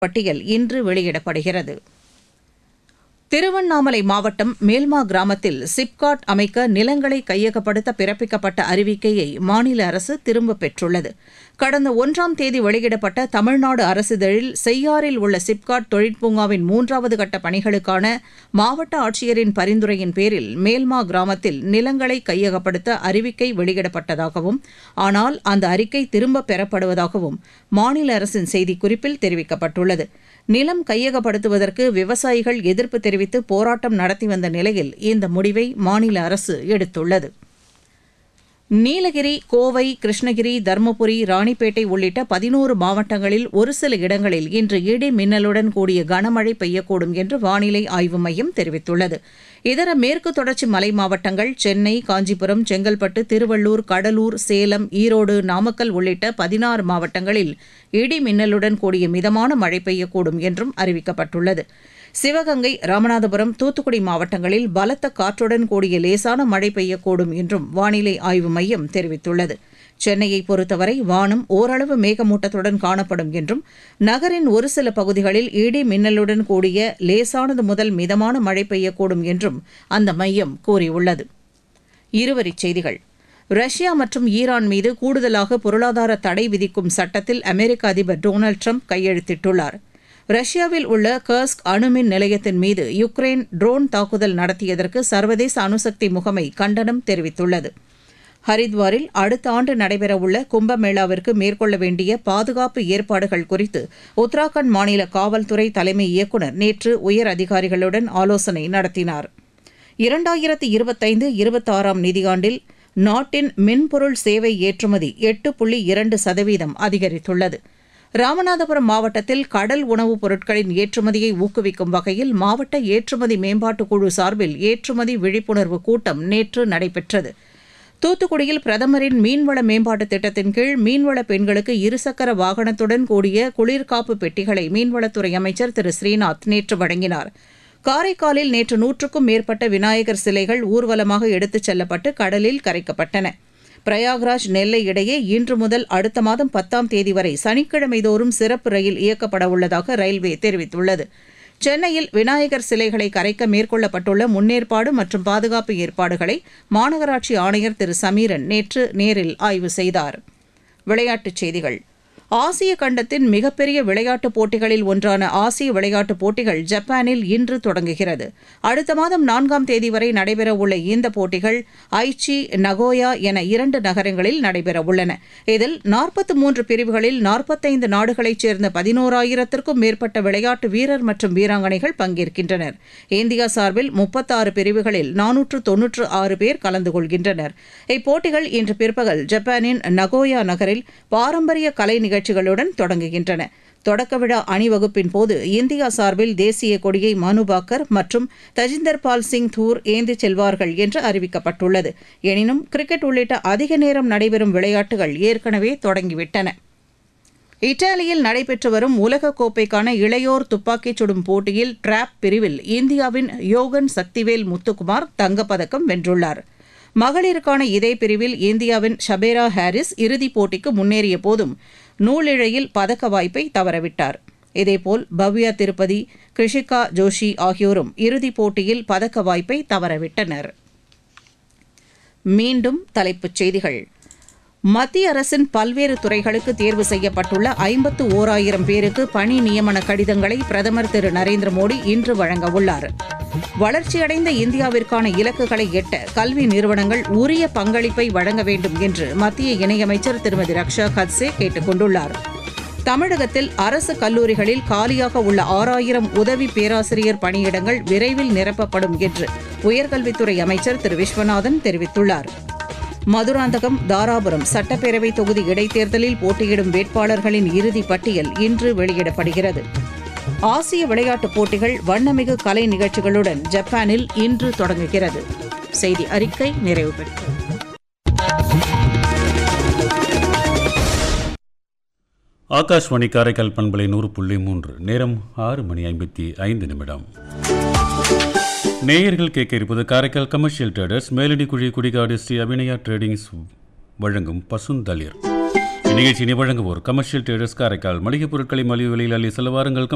பட்டியல் இன்று வெளியிடப்படுகிறது திருவண்ணாமலை மாவட்டம் மேல்மா கிராமத்தில் சிப்காட் அமைக்க நிலங்களை கையகப்படுத்த பிறப்பிக்கப்பட்ட அறிவிக்கையை மாநில அரசு திரும்பப் பெற்றுள்ளது கடந்த ஒன்றாம் தேதி வெளியிடப்பட்ட தமிழ்நாடு அரசிதழில் செய்யாறில் உள்ள சிப்காட் தொழிற்பூங்காவின் மூன்றாவது கட்ட பணிகளுக்கான மாவட்ட ஆட்சியரின் பரிந்துரையின் பேரில் மேல்மா கிராமத்தில் நிலங்களை கையகப்படுத்த அறிவிக்கை வெளியிடப்பட்டதாகவும் ஆனால் அந்த அறிக்கை திரும்பப் பெறப்படுவதாகவும் மாநில அரசின் செய்திக்குறிப்பில் தெரிவிக்கப்பட்டுள்ளது நிலம் கையகப்படுத்துவதற்கு விவசாயிகள் எதிர்ப்பு தெரிவித்து போராட்டம் நடத்தி வந்த நிலையில் இந்த முடிவை மாநில அரசு எடுத்துள்ளது நீலகிரி கோவை கிருஷ்ணகிரி தருமபுரி ராணிப்பேட்டை உள்ளிட்ட பதினோரு மாவட்டங்களில் ஒரு சில இடங்களில் இன்று இடி மின்னலுடன் கூடிய கனமழை பெய்யக்கூடும் என்று வானிலை ஆய்வு மையம் தெரிவித்துள்ளது இதர மேற்கு தொடர்ச்சி மலை மாவட்டங்கள் சென்னை காஞ்சிபுரம் செங்கல்பட்டு திருவள்ளூர் கடலூர் சேலம் ஈரோடு நாமக்கல் உள்ளிட்ட பதினாறு மாவட்டங்களில் இடி மின்னலுடன் கூடிய மிதமான மழை பெய்யக்கூடும் என்றும் அறிவிக்கப்பட்டுள்ளது சிவகங்கை ராமநாதபுரம் தூத்துக்குடி மாவட்டங்களில் பலத்த காற்றுடன் கூடிய லேசான மழை பெய்யக்கூடும் என்றும் வானிலை ஆய்வு மையம் தெரிவித்துள்ளது சென்னையை பொறுத்தவரை வானம் ஓரளவு மேகமூட்டத்துடன் காணப்படும் என்றும் நகரின் ஒரு சில பகுதிகளில் இடி மின்னலுடன் கூடிய லேசானது முதல் மிதமான மழை பெய்யக்கூடும் என்றும் அந்த மையம் கூறியுள்ளது இருவரிச் செய்திகள் ரஷ்யா மற்றும் ஈரான் மீது கூடுதலாக பொருளாதார தடை விதிக்கும் சட்டத்தில் அமெரிக்க அதிபர் டொனால்டு ட்ரம்ப் கையெழுத்திட்டுள்ளார் ரஷ்யாவில் உள்ள கர்ஸ்க் அணுமின் நிலையத்தின் மீது யுக்ரைன் ட்ரோன் தாக்குதல் நடத்தியதற்கு சர்வதேச அணுசக்தி முகமை கண்டனம் தெரிவித்துள்ளது ஹரித்வாரில் அடுத்த ஆண்டு நடைபெறவுள்ள கும்பமேளாவிற்கு மேற்கொள்ள வேண்டிய பாதுகாப்பு ஏற்பாடுகள் குறித்து உத்தராகண்ட் மாநில காவல்துறை தலைமை இயக்குநர் நேற்று உயர் அதிகாரிகளுடன் ஆலோசனை நடத்தினார் இரண்டாயிரத்து இருபத்தைந்து இருபத்தாறாம் நிதியாண்டில் நாட்டின் மின்பொருள் சேவை ஏற்றுமதி எட்டு புள்ளி இரண்டு சதவீதம் அதிகரித்துள்ளது ராமநாதபுரம் மாவட்டத்தில் கடல் உணவுப் பொருட்களின் ஏற்றுமதியை ஊக்குவிக்கும் வகையில் மாவட்ட ஏற்றுமதி மேம்பாட்டுக் குழு சார்பில் ஏற்றுமதி விழிப்புணர்வு கூட்டம் நேற்று நடைபெற்றது தூத்துக்குடியில் பிரதமரின் மீன்வள மேம்பாட்டுத் திட்டத்தின் கீழ் மீன்வள பெண்களுக்கு இருசக்கர வாகனத்துடன் கூடிய குளிர்காப்பு பெட்டிகளை மீன்வளத்துறை அமைச்சர் திரு ஸ்ரீநாத் நேற்று வழங்கினார் காரைக்காலில் நேற்று நூற்றுக்கும் மேற்பட்ட விநாயகர் சிலைகள் ஊர்வலமாக எடுத்துச் செல்லப்பட்டு கடலில் கரைக்கப்பட்டன பிரயாக்ராஜ் நெல்லை இடையே இன்று முதல் அடுத்த மாதம் பத்தாம் தேதி வரை சனிக்கிழமை தோறும் சிறப்பு ரயில் இயக்கப்பட உள்ளதாக ரயில்வே தெரிவித்துள்ளது சென்னையில் விநாயகர் சிலைகளை கரைக்க மேற்கொள்ளப்பட்டுள்ள முன்னேற்பாடு மற்றும் பாதுகாப்பு ஏற்பாடுகளை மாநகராட்சி ஆணையர் திரு சமீரன் நேற்று நேரில் ஆய்வு செய்தார் விளையாட்டுச் செய்திகள் ஆசிய கண்டத்தின் மிகப்பெரிய விளையாட்டுப் போட்டிகளில் ஒன்றான ஆசிய விளையாட்டுப் போட்டிகள் ஜப்பானில் இன்று தொடங்குகிறது அடுத்த மாதம் நான்காம் தேதி வரை நடைபெறவுள்ள இந்த போட்டிகள் ஐச்சி நகோயா என இரண்டு நகரங்களில் நடைபெறவுள்ளன இதில் நாற்பத்தி மூன்று பிரிவுகளில் நாற்பத்தைந்து நாடுகளைச் சேர்ந்த பதினோராயிரத்திற்கும் மேற்பட்ட விளையாட்டு வீரர் மற்றும் வீராங்கனைகள் பங்கேற்கின்றனர் இந்தியா சார்பில் முப்பத்தாறு பிரிவுகளில் நானூற்று தொன்னூற்று ஆறு பேர் கலந்து கொள்கின்றனர் இப்போட்டிகள் இன்று பிற்பகல் ஜப்பானின் நகோயா நகரில் பாரம்பரிய கலை நிகழ்ச்சி நிகழ்ச்சிகளுடன் தொடங்குகின்றன தொடக்க விழா அணிவகுப்பின் போது இந்தியா சார்பில் தேசிய கொடியை மனு பாக்கர் மற்றும் தஜிந்தர் பால் சிங் தூர் ஏந்திச் செல்வார்கள் என்று அறிவிக்கப்பட்டுள்ளது எனினும் கிரிக்கெட் உள்ளிட்ட அதிக நேரம் நடைபெறும் விளையாட்டுகள் ஏற்கனவே தொடங்கிவிட்டன இத்தாலியில் நடைபெற்று வரும் உலகக்கோப்பைக்கான இளையோர் துப்பாக்கிச் சுடும் போட்டியில் டிராப் பிரிவில் இந்தியாவின் யோகன் சக்திவேல் முத்துக்குமார் தங்கப்பதக்கம் வென்றுள்ளார் மகளிருக்கான இதே பிரிவில் இந்தியாவின் ஷபேரா ஹாரிஸ் இறுதிப் போட்டிக்கு முன்னேறிய போதும் நூலிழையில் பதக்க வாய்ப்பை தவறவிட்டார் இதேபோல் பவ்யா திருப்பதி கிருஷிகா ஜோஷி ஆகியோரும் இறுதிப் போட்டியில் பதக்க வாய்ப்பை தவறவிட்டனர் மீண்டும் தலைப்புச் செய்திகள் மத்திய அரசின் பல்வேறு துறைகளுக்கு தேர்வு செய்யப்பட்டுள்ள ஐம்பத்து ஓராயிரம் பேருக்கு பணி நியமன கடிதங்களை பிரதமர் திரு நரேந்திர மோடி இன்று வழங்கவுள்ளார் வளர்ச்சியடைந்த இந்தியாவிற்கான இலக்குகளை எட்ட கல்வி நிறுவனங்கள் உரிய பங்களிப்பை வழங்க வேண்டும் என்று மத்திய இணையமைச்சர் திருமதி ரக்ஷா கத்சே கேட்டுக் கொண்டுள்ளார் தமிழகத்தில் அரசு கல்லூரிகளில் காலியாக உள்ள ஆறாயிரம் உதவி பேராசிரியர் பணியிடங்கள் விரைவில் நிரப்பப்படும் என்று உயர்கல்வித்துறை அமைச்சர் திரு விஸ்வநாதன் தெரிவித்துள்ளார் மதுராந்தகம் தாராபுரம் சட்டப்பேரவை தொகுதி இடைத்தேர்தலில் போட்டியிடும் வேட்பாளர்களின் இறுதி பட்டியல் இன்று வெளியிடப்படுகிறது ஆசிய விளையாட்டுப் போட்டிகள் வண்ணமிகு கலை நிகழ்ச்சிகளுடன் ஜப்பானில் இன்று தொடங்குகிறது செய்தி அறிக்கை நிறைவு பெற்றது ஆகாஷ்வாணி காரைக்கால் பண்பலை நூறு புள்ளி மூன்று நேரம் ஆறு மணி ஐம்பத்தி ஐந்து நிமிடம் நேயர்கள் கேட்க இருப்பது காரைக்கால் கமர்ஷியல் ட்ரேடர்ஸ் மேலடி குழி குடிகாடு ஸ்ரீ அபிநயா ட்ரேடிங்ஸ் வழங்கும் பசுந்தளிர் இந்நிகழ்ச்சியினை வழங்குவோர் கமர்ஷியல் ட்ரேடர்ஸ் காரைக்கால் மளிகைப் பொருட்களை மலிவு விலையில் அள்ளி செல்ல வாருங்கள்